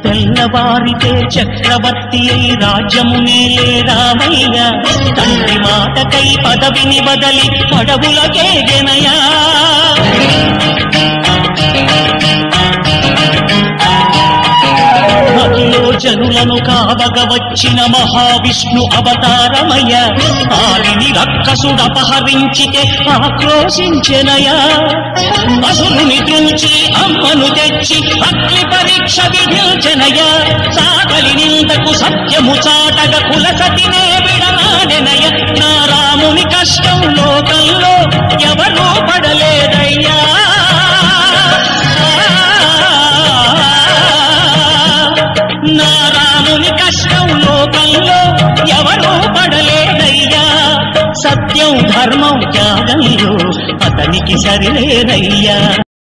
తెల్లవారితే చక్రవర్తి అయి రాజ్యమునేలే రామయ్య తండ్రి మాటకై పదవిని బదలి పడవులకేగెనయా మదిలో జనులను కావగ వచ్చిన మహావిష్ణు అవతారమయ ఆలిని రక్కసుడపహరించితే ఆక్రోశించెనయా అసురుని తుంచి అమ్మను తెచ్చి అగ్ని పరీక్ష విధించెనయ సాగలి నిందకు సత్యము చాటగ కులసతినే విడనాడెనయ నా రాముని కష్టం లోకంలో ఎవరూ పడలేదయ్యా నా రాముని కష్టం లోకంలో ఎవరూ పడలేదయ్యా సత్యం ధర్మం త్యాగంలో అతనికి సరిలేదయ్యా